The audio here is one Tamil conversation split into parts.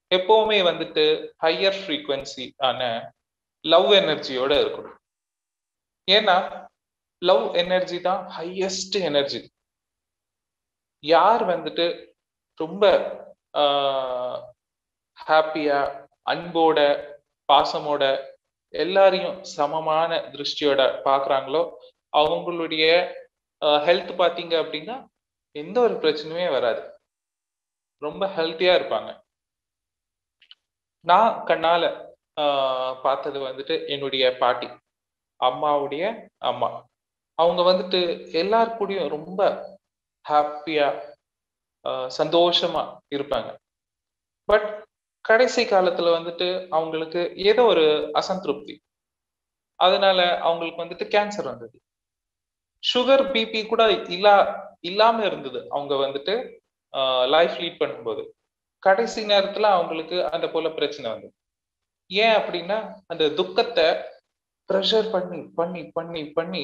எப்பவுமே வந்துட்டு ஹையர் ஃப்ரீக்வன்சி ஆன லவ் எனர்ஜியோட இருக்கணும் ஏன்னா லவ் எனர்ஜி தான் ஹையஸ்ட் எனர்ஜி யார் வந்துட்டு ரொம்ப ஹாப்பியா அன்போட பாசமோட எல்லாரையும் சமமான திருஷ்டியோட பாக்குறாங்களோ அவங்களுடைய ஹெல்த் பாத்தீங்க அப்படின்னா எந்த ஒரு பிரச்சனையுமே வராது ரொம்ப ஹெல்த்தியா இருப்பாங்க நான் கண்ணால பார்த்தது வந்துட்டு என்னுடைய பாட்டி அம்மாவுடைய அம்மா அவங்க வந்துட்டு எல்லார் கூடயும் ரொம்ப ஹாப்பியா சந்தோஷமா இருப்பாங்க பட் கடைசி காலத்துல வந்துட்டு அவங்களுக்கு ஏதோ ஒரு அசந்திருப்தி அதனால அவங்களுக்கு வந்துட்டு கேன்சர் வந்தது சுகர் பிபி கூட இல்லா இல்லாம இருந்தது அவங்க வந்துட்டு லைஃப் லீட் பண்ணும்போது கடைசி நேரத்துல அவங்களுக்கு அந்த போல பிரச்சனை வந்தது ஏன் அப்படின்னா அந்த துக்கத்தை ப்ரெஷர் பண்ணி பண்ணி பண்ணி பண்ணி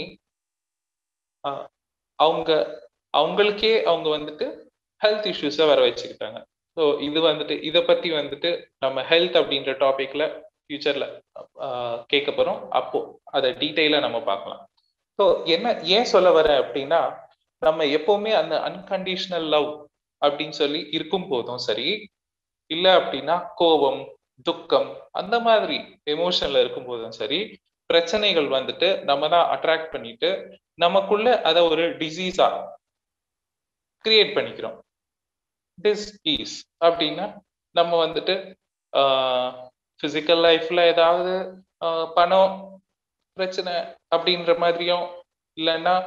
அவங்க அவங்களுக்கே அவங்க வந்துட்டு ஹெல்த் இஷ்யூஸை வர வச்சுக்கிட்டாங்க ஸோ இது வந்துட்டு இதை பத்தி வந்துட்டு நம்ம ஹெல்த் அப்படின்ற டாபிக்ல ஃபியூச்சர்ல கேட்க போறோம் அப்போ அதை டீட்டெயிலா நம்ம பார்க்கலாம் ஸோ என்ன ஏன் சொல்ல வரேன் அப்படின்னா நம்ம எப்பவுமே அந்த அன்கண்டிஷனல் லவ் அப்படின்னு சொல்லி இருக்கும் போதும் சரி இல்லை அப்படின்னா கோபம் துக்கம் அந்த மாதிரி எமோஷன்ல இருக்கும் போதும் சரி பிரச்சனைகள் வந்துட்டு நம்ம தான் அட்ராக்ட் பண்ணிட்டு நமக்குள்ள அதை ஒரு டிசீஸா கிரியேட் பண்ணிக்கிறோம் டிஸ் ஈஸ் அப்படின்னா நம்ம வந்துட்டு ஃபிசிக்கல் லைஃப்ல ஏதாவது பணம் பிரச்சனை அப்படின்ற மாதிரியும் இல்லைன்னா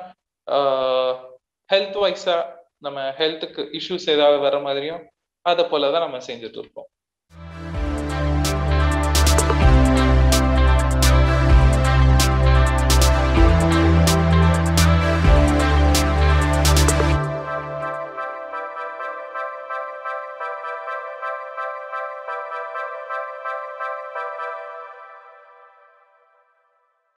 ஹெல்த் வைஸா நம்ம ஹெல்த்துக்கு இஷ்யூஸ் ஏதாவது வர மாதிரியும் அதை போலதான் நம்ம செஞ்சுட்டு இருப்போம்